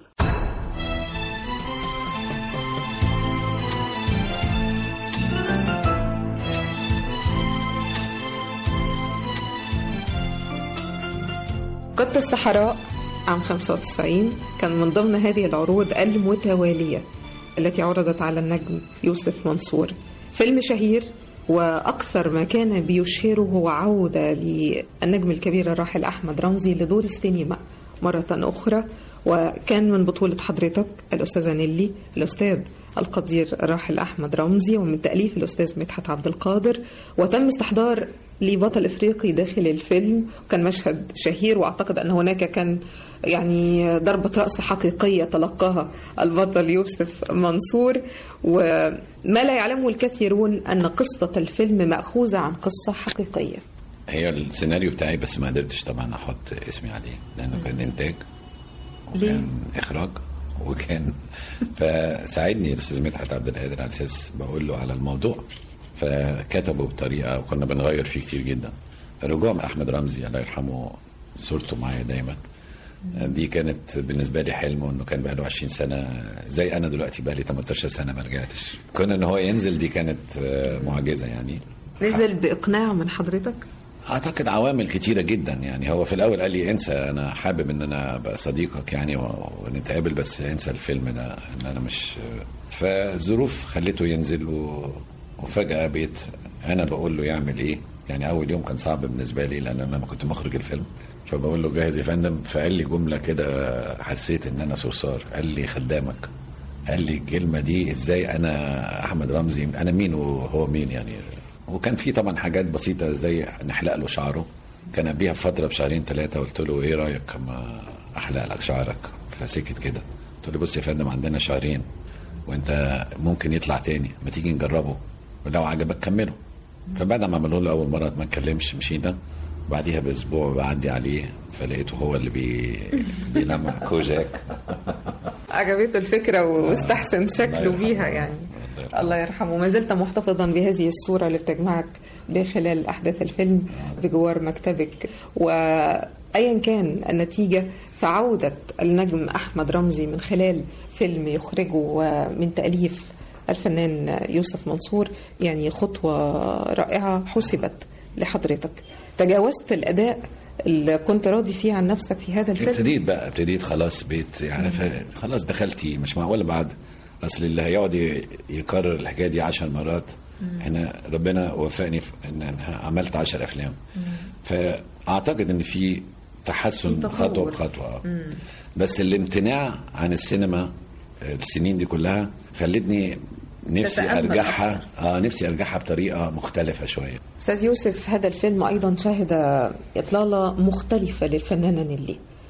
قط الصحراء عام 95 كان من ضمن هذه العروض المتوالية التي عرضت على النجم يوسف منصور فيلم شهير وأكثر ما كان بيشهره هو عودة للنجم الكبير الراحل أحمد رمزي لدور السينما مرة أخرى وكان من بطولة حضرتك الأستاذة نيلي الأستاذ القدير الراحل أحمد رمزي ومن تأليف الأستاذ مدحت عبد القادر وتم استحضار لبطل إفريقي داخل الفيلم كان مشهد شهير وأعتقد أن هناك كان يعني ضربة رأس حقيقية تلقاها البطل يوسف منصور وما لا يعلمه الكثيرون أن قصة الفيلم مأخوذة عن قصة حقيقية هي السيناريو بتاعي بس ما قدرتش طبعا احط اسمي عليه لانه كان انتاج ليه؟ وكان اخراج وكان فساعدني الاستاذ مدحت عبد القادر على اساس بقول له على الموضوع فكتبه بطريقه وكنا بنغير فيه كتير جدا رجوع من احمد رمزي الله يرحمه صورته معايا دايما دي كانت بالنسبه لي حلم انه كان بقى له 20 سنه زي انا دلوقتي بقى لي 18 سنه ما رجعتش كون ان هو ينزل دي كانت آه، معجزه يعني نزل بإقناع من حضرتك اعتقد عوامل كتيره جدا يعني هو في الاول قال لي انسى انا حابب ان انا ابقى صديقك يعني و- ونتقابل بس انسى الفيلم ده ان انا مش فالظروف خليته ينزل و... وفجاه بقيت انا بقول له يعمل ايه يعني اول يوم كان صعب بالنسبه لي لان انا ما كنت مخرج الفيلم فبقول له جاهز يا فندم فقال لي جمله كده حسيت ان انا صرصار قال لي خدامك قال لي الكلمه دي ازاي انا احمد رمزي انا مين وهو مين يعني وكان في طبعا حاجات بسيطه زي نحلق له شعره كان قبليها بفتره بشهرين ثلاثه قلت له ايه رايك اما احلق لك شعرك فسكت كده قلت له بص يا فندم عندنا شهرين وانت ممكن يطلع تاني ما تيجي نجربه ولو عجبك كمله فبعد ما عملوا له اول مره ما اتكلمش مشينا بعديها باسبوع بعدي عليه فلقيته هو اللي بي... بيلمع كوجاك عجبته الفكرة واستحسن شكله يرحمه. بيها يعني الله يرحمه ما زلت محتفظا بهذه الصورة اللي بتجمعك بخلال أحداث الفيلم بجوار مكتبك وأيا كان النتيجة فعودة النجم أحمد رمزي من خلال فيلم يخرجه ومن تأليف الفنان يوسف منصور يعني خطوة رائعة حسبت لحضرتك تجاوزت الأداء اللي كنت راضي فيه عن نفسك في هذا الفيلم ابتديت بقى ابتديت خلاص بيت يعني ف- خلاص دخلتي مش معقوله بعد اصل اللي هيقعد ي- يكرر الحكايه دي عشر مرات انا ربنا وفقني في ان انا عملت عشر افلام فاعتقد ان في تحسن في خطوه تطور. بخطوه آه. بس الامتناع عن السينما آه، السنين دي كلها خلتني نفسي تتأمل ارجعها اه نفسي ارجعها بطريقه مختلفه شويه أستاذ يوسف هذا الفيلم أيضا شهد إطلالة مختلفة للفنانة نيلي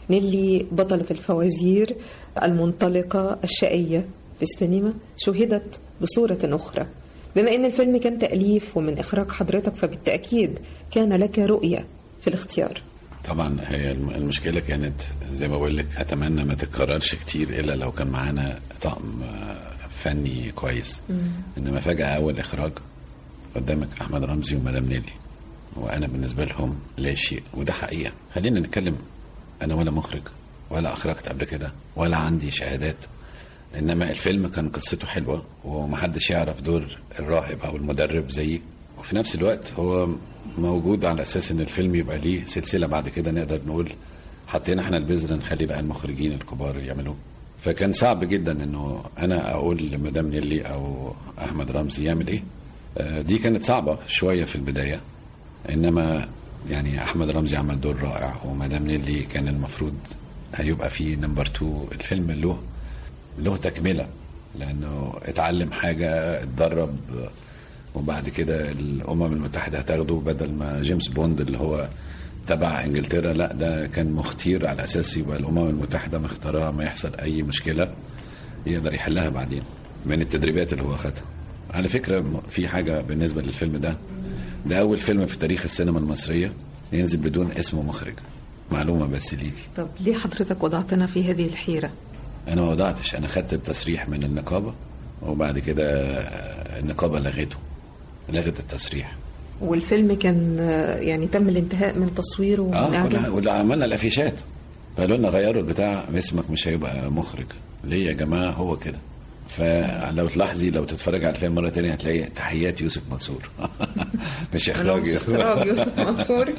نيلي بطلة الفوازير المنطلقة الشقية في السينما شهدت بصورة أخرى بما أن الفيلم كان تأليف ومن إخراج حضرتك فبالتأكيد كان لك رؤية في الاختيار طبعا هي الم- المشكله كانت زي ما بقول لك اتمنى ما تتكررش كتير الا لو كان معانا طقم آه، فني كويس انما فجاه اول اخراج قدامك احمد رمزي ومدام نيلي وانا بالنسبه لهم لا شيء وده حقيقه خلينا نتكلم انا ولا مخرج ولا اخرجت قبل كده ولا عندي شهادات انما الفيلم كان قصته حلوه ومحدش يعرف دور الراهب او المدرب زيي وفي نفس الوقت هو موجود على اساس ان الفيلم يبقى ليه سلسله بعد كده نقدر نقول حطينا احنا البذره نخلي بقى المخرجين الكبار يعملوه فكان صعب جدا انه انا اقول لمدام نيلي او احمد رمزي يعمل ايه آه، دي كانت صعبه شويه في البدايه انما يعني احمد رمزي عمل دور رائع ومدام نيلي كان المفروض هيبقى فيه نمبر 2 الفيلم له له تكمله لانه اتعلم حاجه اتدرب وبعد كده الامم المتحده هتاخده بدل ما جيمس بوند اللي هو تبع انجلترا لا ده كان مختير على اساس يبقى الامم المتحده مختاراه ما يحصل اي مشكله يقدر يحلها بعدين من التدريبات اللي هو خدها على فكره م- في حاجه بالنسبه للفيلم ده ده اول فيلم في تاريخ السينما المصريه ينزل بدون اسم مخرج معلومه بس ليكي طب ليه حضرتك وضعتنا في هذه الحيرة؟ انا ما وضعتش انا خدت التصريح من النقابه وبعد كده النقابه لغته لغت التصريح والفيلم كان آه، يعني تم الانتهاء من تصويره ومن اه إعداده واللي- واللي عملنا الافيشات قالوا لنا غيروا البتاع اسمك مش هيبقى مخرج ليه يا جماعه هو كده فلو تلاحظي لو تتفرج على الفيلم مره تانية هتلاقي تحيات يوسف منصور مش اخراج يوسف إخراج يوسف منصور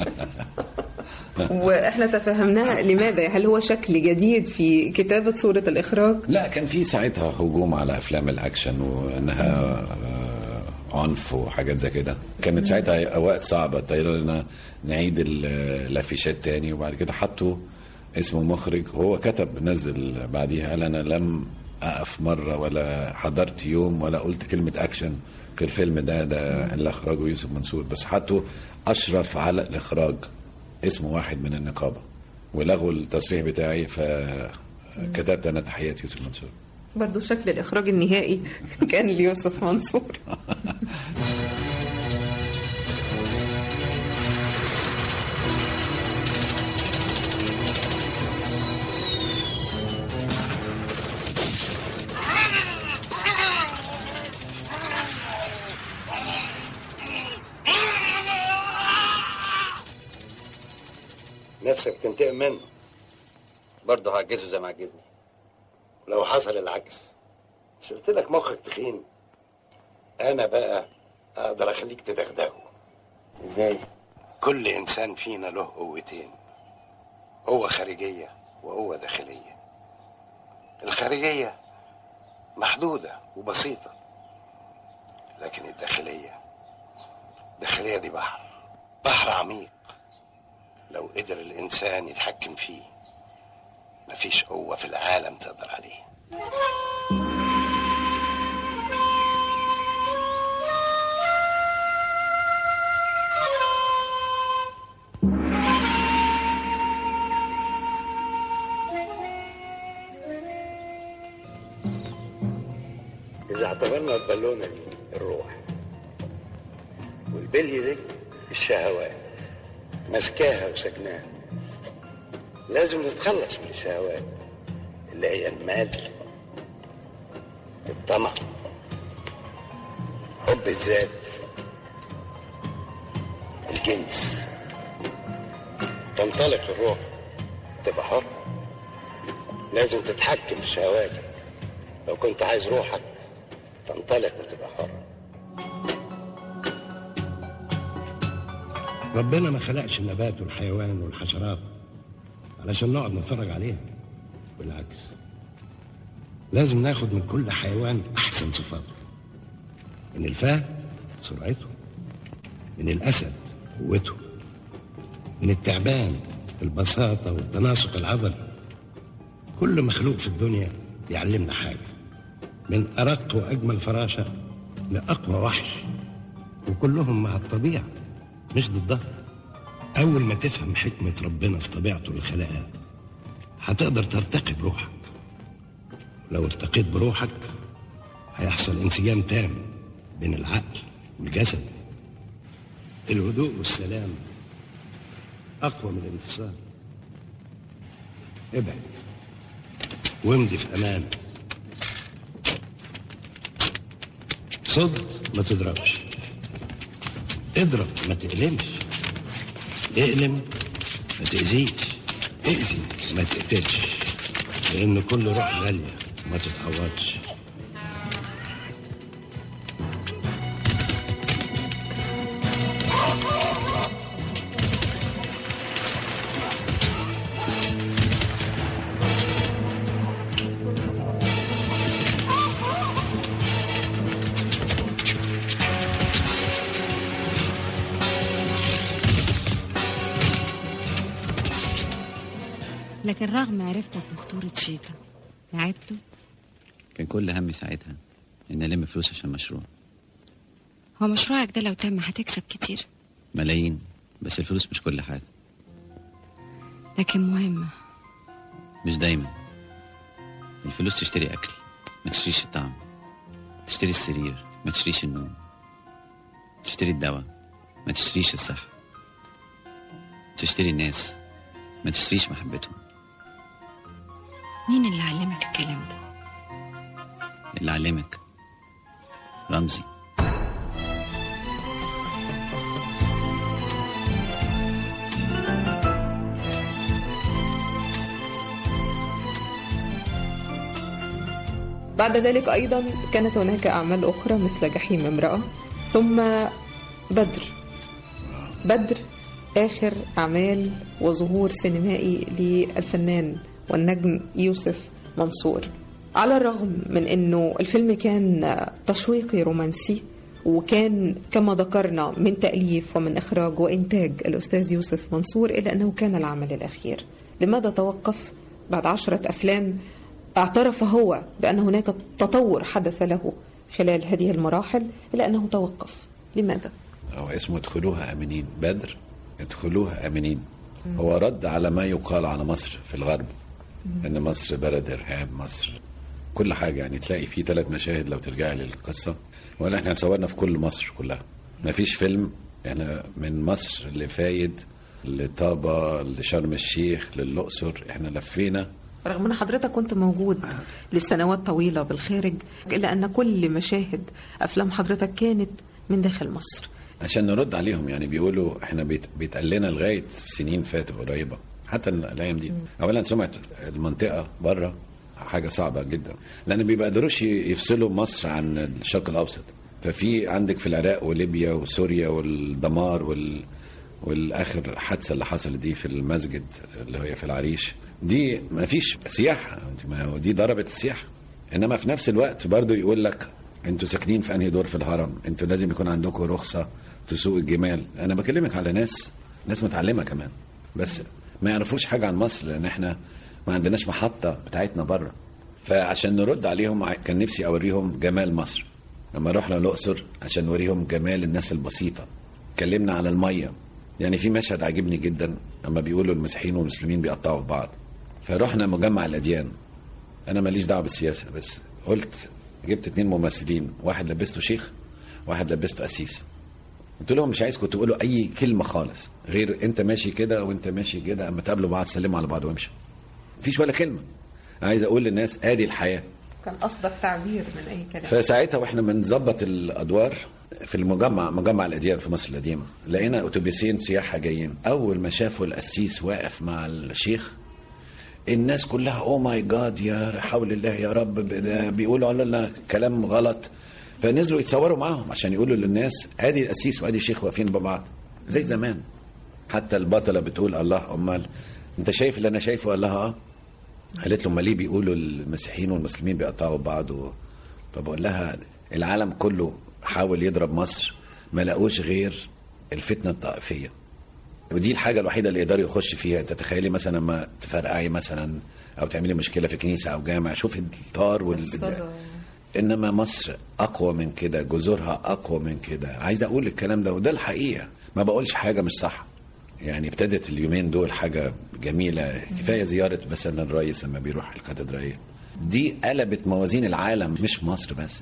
واحنا تفهمناها لماذا هل هو شكل جديد في كتابة صورة الإخراج لا كان في ساعتها هجوم على افلام الاكشن وانها آه، عنف وحاجات زي كده كانت ساعتها اوقات صعبه اضطرينا لنا نعيد ال- الافيشات تاني وبعد كده حطوا اسمه مخرج وهو كتب نزل بعديها قال انا لم اقف مره ولا حضرت يوم ولا قلت كلمه اكشن في الفيلم ده ده اللي اخرجه يوسف منصور بس حطوا اشرف على الاخراج اسمه واحد من النقابه ولغوا التصريح بتاعي فكتبت انا تحيات يوسف منصور برضو شكل الإخراج النهائي كان ليوسف منصور نفسك تنتقم منه برضه هعجزه زي ما عجزني لو حصل العكس مش قلت لك مخك تخين انا بقى اقدر اخليك تدغدغه ازاي؟ كل انسان فينا له قوتين قوة خارجية وقوة داخلية الخارجية محدودة وبسيطة لكن الداخلية الداخلية دي بحر بحر عميق لو قدر الإنسان يتحكم فيه مفيش قوة في العالم تقدر عليه إذا اعتبرنا البالونة دي الروح والبلي دي الشهوات مسكاها وسكناها لازم نتخلص من الشهوات اللي هي المال الطمع حب الذات الجنس تنطلق الروح تبقى حر لازم تتحكم في شهواتك لو كنت عايز روحك تنطلق وتبقى حر ربنا ما خلقش النبات والحيوان والحشرات علشان نقعد نتفرج عليها بالعكس لازم ناخد من كل حيوان احسن صفاته من الفهد سرعته من الاسد قوته من التعبان البساطه والتناسق العضلي كل مخلوق في الدنيا يعلمنا حاجه من ارق واجمل فراشه لاقوى وحش وكلهم مع الطبيعه مش ضدها أول ما تفهم حكمة ربنا في طبيعته اللي خلقها هتقدر ترتقي بروحك لو ارتقيت بروحك هيحصل انسجام تام بين العقل والجسد الهدوء والسلام أقوى من الانفصال ابعد وامضي في أمان صد ما تضربش اضرب ما تألمش اقلم ما تأذيش اذي ما تقتلش لأن كل روح غالية ما تتعوضش لكن رغم عرفتك بخطورة شيكا لعبته كان كل همي ساعتها ان الم فلوس عشان مشروع هو مشروعك ده لو تم هتكسب كتير ملايين بس الفلوس مش كل حاجه لكن مهمة مش دايما الفلوس تشتري اكل ما تشتريش الطعم تشتري السرير ما تشتريش النوم تشتري الدواء ما تشتريش الصحة تشتري الناس ما تشتريش محبتهم مين اللي علمك الكلام ده اللي علمك رمزي بعد ذلك أيضا كانت هناك أعمال أخرى مثل جحيم امرأة ثم بدر بدر آخر أعمال وظهور سينمائي للفنان والنجم يوسف منصور على الرغم من أنه الفيلم كان تشويقي رومانسي وكان كما ذكرنا من تأليف ومن إخراج وإنتاج الأستاذ يوسف منصور إلا أنه كان العمل الأخير لماذا توقف بعد عشرة أفلام اعترف هو بأن هناك تطور حدث له خلال هذه المراحل إلا أنه توقف لماذا؟ هو اسمه ادخلوها امنين بدر ادخلوها امنين هو رد على ما يقال على مصر في الغرب ان مصر بلد ارهاب مصر كل حاجه يعني تلاقي في ثلاث مشاهد لو ترجعي للقصه ولا احنا صورنا في كل مصر كلها ما فيش فيلم احنا من مصر لفايد لطابة لشرم الشيخ للأقصر احنا لفينا رغم أن حضرتك كنت موجود لسنوات طويلة بالخارج إلا أن كل مشاهد أفلام حضرتك كانت من داخل مصر عشان نرد عليهم يعني بيقولوا احنا بيت بيتقال لنا لغايه سنين فاتوا قريبه حتى الايام دي اولا سمعه المنطقه بره حاجه صعبه جدا لان بيبقى قدروش يفصلوا مصر عن الشرق الاوسط ففي عندك في العراق وليبيا وسوريا والدمار وال والاخر حادثه اللي حصلت دي في المسجد اللي هي في العريش دي ما فيش سياحه ما هو دي ضربت السياحه انما في نفس الوقت برضو يقول لك انتوا ساكنين في انهي دور في الهرم انتوا لازم يكون عندكم رخصه تسوق الجمال انا بكلمك على ناس ناس متعلمه كمان بس ما يعرفوش حاجه عن مصر لان احنا ما عندناش محطه بتاعتنا بره فعشان نرد عليهم كان نفسي اوريهم جمال مصر لما رحنا الاقصر عشان نوريهم جمال الناس البسيطه اتكلمنا على الميه يعني في مشهد عجبني جدا لما بيقولوا المسيحيين والمسلمين بيقطعوا في بعض فرحنا مجمع الاديان انا ماليش دعوه بالسياسه بس قلت جبت اتنين ممثلين واحد لبسته شيخ واحد لبسته قسيس قلت لهم مش عايزكم تقولوا اي كلمه خالص غير انت ماشي كده وانت ماشي كده اما تقابلوا بعض سلموا على بعض وامشوا مفيش ولا كلمه عايز اقول للناس ادي الحياه كان قصدك تعبير من أي كلام فساعتها واحنا بنظبط الادوار في المجمع مجمع الاديان في مصر القديمه لقينا اتوبيسين سياحه جايين اول ما شافوا القسيس واقف مع الشيخ الناس كلها او ماي جاد يا حول الله يا رب ده بيقولوا على لنا كلام غلط فنزلوا يتصوروا معاهم عشان يقولوا للناس ادي القسيس وادي الشيخ واقفين ببعض زي زمان حتى البطله بتقول الله امال انت شايف اللي انا شايفه قال لها اه قالت له امال ليه بيقولوا المسيحيين والمسلمين بيقطعوا بعض و... فبقول لها العالم كله حاول يضرب مصر ما لقوش غير الفتنه الطائفيه ودي الحاجه الوحيده اللي يقدروا يخش فيها تتخيلي مثلا لما تفرقعي مثلا او تعملي مشكله في كنيسه او جامع شوفي الطار وال انما مصر اقوى من كده جذورها اقوى من كده عايز اقول الكلام ده وده الحقيقه ما بقولش حاجه مش صح يعني ابتدت اليومين دول حاجه جميله كفايه زياره مثلا الرئيس لما بيروح الكاتدرائيه دي قلبت موازين العالم مش مصر بس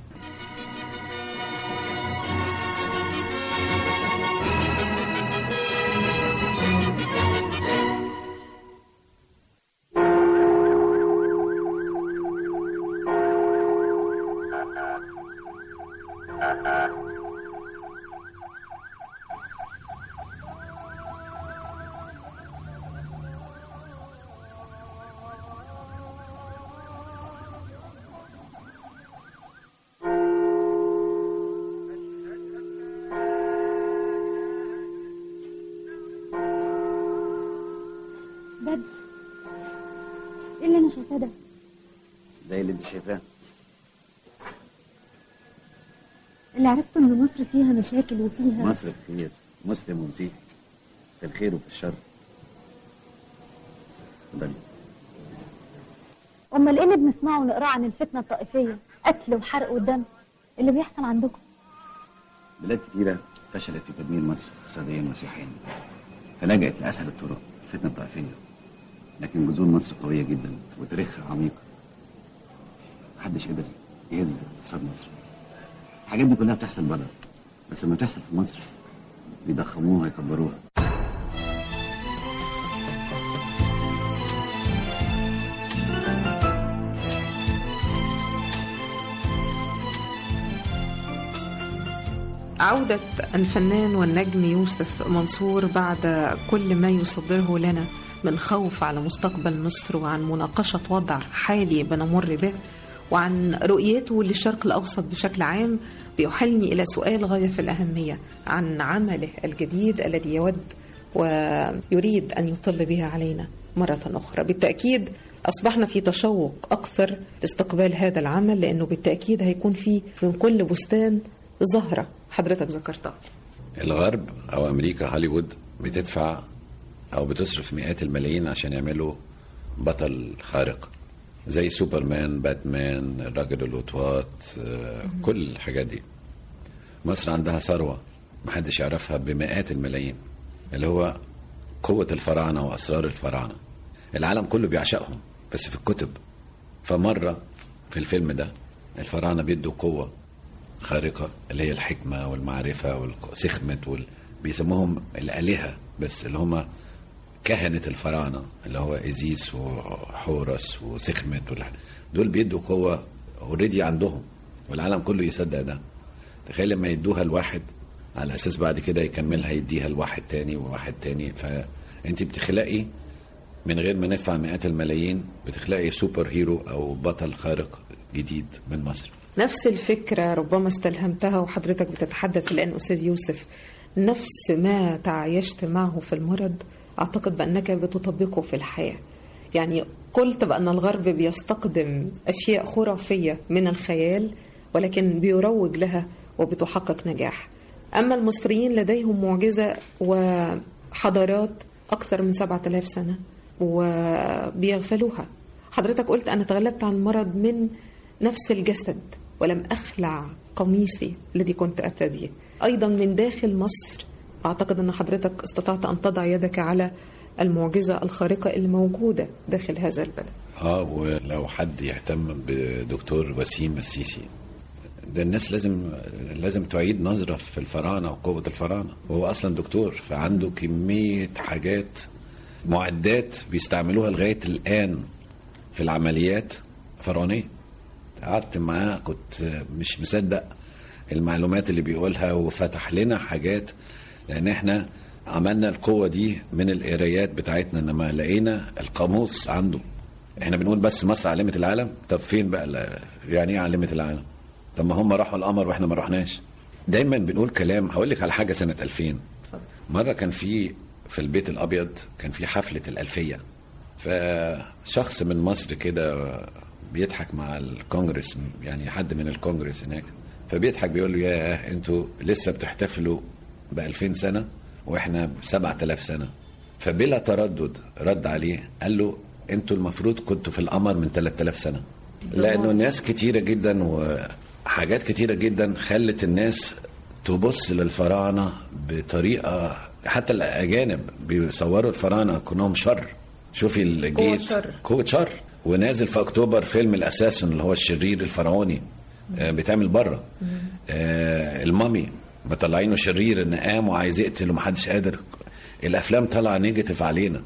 بجد ايه اللي انا شايفاه ده زي اللي انت شايفاه اللي عرفته ان مصر فيها مشاكل وفيها مصر بخير مسلم ومسيحي في الخير وفي الشر اتفضلي امال ايه اللي بنسمعه ونقراه عن الفتنه الطائفيه قتل وحرق ودم اللي بيحصل عندكم بلاد كتيرة فشلت في تدمير مصر اقتصاديا وسياحيا فلجأت لأسهل الطرق الفتنة الطائفية لكن جذور مصر قوية جدا وتاريخها عميق محدش قدر يهز اقتصاد مصر الحاجات دي كلها بتحصل بره بس لما تحصل في مصر بيضخموها ويكبروها عودة الفنان والنجم يوسف منصور بعد كل ما يصدره لنا من خوف على مستقبل مصر وعن مناقشة وضع حالي بنمر به وعن رؤيته للشرق الأوسط بشكل عام بيحلني إلى سؤال غاية في الأهمية عن عمله الجديد الذي يود ويريد أن يطل به علينا مرة أخرى بالتأكيد أصبحنا في تشوق أكثر لاستقبال هذا العمل لأنه بالتأكيد هيكون فيه من كل بستان زهرة حضرتك ذكرتها الغرب او امريكا هوليوود بتدفع او بتصرف مئات الملايين عشان يعملوا بطل خارق زي سوبرمان باتمان الراجل الوطواط آه، كل الحاجات دي مصر عندها ثروة محدش يعرفها بمئات الملايين اللي هو قوة الفراعنة وأسرار الفراعنة العالم كله بيعشقهم بس في الكتب فمرة في الفيلم ده الفراعنة بيدوا قوة خارقة اللي هي الحكمة والمعرفة والسخمة وال... بيسموهم الآلهة بس اللي هم كهنة الفراعنة اللي هو إيزيس وحورس وسخمت وال... دول بيدوا قوة اوريدي عندهم والعالم كله يصدق ده تخيل لما يدوها لواحد على أساس بعد كده يكملها يديها لواحد تاني وواحد تاني فأنت بتخلقي من غير ما ندفع مئات الملايين بتخلقي سوبر هيرو أو بطل خارق جديد من مصر نفس الفكرة ربما استلهمتها وحضرتك بتتحدث الآن أستاذ يوسف نفس ما تعايشت معه في المرض أعتقد بأنك بتطبقه في الحياة يعني قلت بأن الغرب بيستقدم أشياء خرافية من الخيال ولكن بيروج لها وبتحقق نجاح أما المصريين لديهم معجزة وحضارات أكثر من سبعة آلاف سنة وبيغفلوها حضرتك قلت أنا تغلبت عن المرض من نفس الجسد ولم أخلع قميصي الذي كنت أرتديه أيضا من داخل مصر أعتقد أن حضرتك استطعت أن تضع يدك على المعجزة الخارقة اللي موجودة داخل هذا البلد اه ولو حد يهتم بدكتور وسيم السيسي ده الناس لازم لازم تعيد نظرة في الفراعنة وقوة الفراعنة وهو أصلا دكتور فعنده كمية حاجات معدات بيستعملوها لغاية الآن في العمليات فرعونية قعدت معاه كنت مش مصدق المعلومات اللي بيقولها وفتح لنا حاجات لان احنا عملنا القوة دي من القرايات بتاعتنا انما لقينا القاموس عنده احنا بنقول بس مصر علمت العالم طب فين بقى ال- يعني ايه علمت العالم طب ما هم راحوا القمر واحنا ما رحناش دايما بنقول كلام هقول لك على حاجة سنة 2000 مرة كان في في البيت الابيض كان في حفلة الالفية فشخص من مصر كده بيضحك مع الكونجرس يعني حد من الكونجرس هناك فبيضحك بيقول له يا انتوا لسه بتحتفلوا ب 2000 سنه واحنا ب 7000 سنه فبلا تردد رد عليه قال له انتوا المفروض كنتوا في القمر من 3000 سنه لانه ناس كتيره جدا وحاجات كتيره جدا خلت الناس تبص للفراعنه بطريقه حتى الاجانب بيصوروا الفراعنه كلهم شر شوفي الجيت شر. قوه شر ونازل في اكتوبر فيلم الاساسن اللي هو الشرير الفرعوني آه، بيتعمل بره آه المامي مطلعينه شرير ان قام وعايز يقتل ومحدش قادر الافلام طالعه نيجاتيف علينا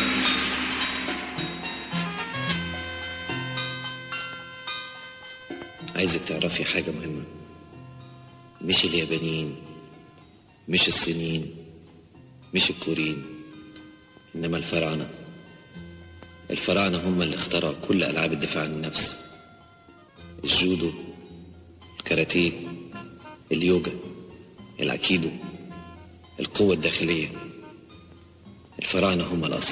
عايزك تعرفي حاجة مهمة مش اليابانيين مش الصينيين مش الكوريين إنما الفراعنة الفراعنة هم اللي اخترعوا كل ألعاب الدفاع عن النفس الجودو الكاراتيه اليوجا العكيدو القوة الداخلية الفراعنة هم الأصل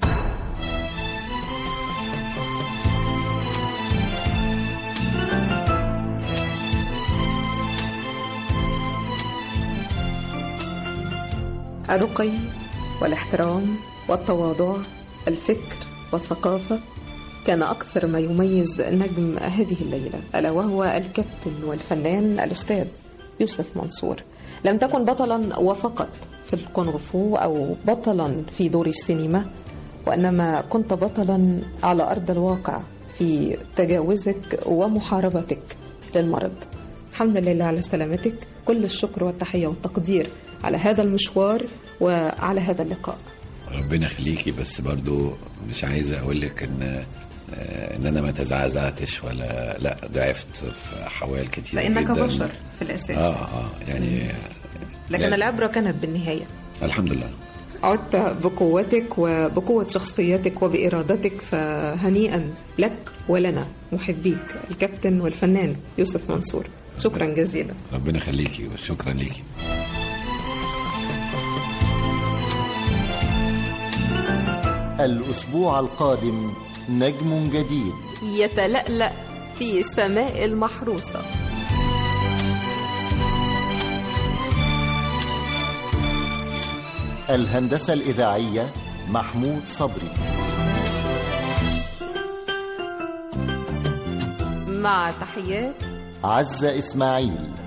الرقي والاحترام والتواضع الفكر والثقافة كان أكثر ما يميز نجم هذه الليلة ألا وهو الكابتن والفنان الأستاذ يوسف منصور لم تكن بطلا وفقط في الكونغ فو أو بطلا في دور السينما وإنما كنت بطلا على أرض الواقع في تجاوزك ومحاربتك للمرض الحمد لله على سلامتك كل الشكر والتحية والتقدير على هذا المشوار وعلى هذا اللقاء ربنا يخليكي بس برضو مش عايز اقول لك ان آه، ان انا ما تزعزعتش ولا لا ضعفت في حوال كتير لأنك جدا بشر في الأساس اه اه يعني لكن لا. العبرة كانت بالنهاية الحمد لله عدت بقوتك وبقوة شخصيتك وبإرادتك فهنيئا لك ولنا محبيك الكابتن والفنان يوسف منصور شكرا جزيلا ربنا يخليكي وشكرا ليكي الأسبوع القادم نجم جديد يتلألأ في سماء المحروسة الهندسة الإذاعية محمود صبري مع تحيات عزة إسماعيل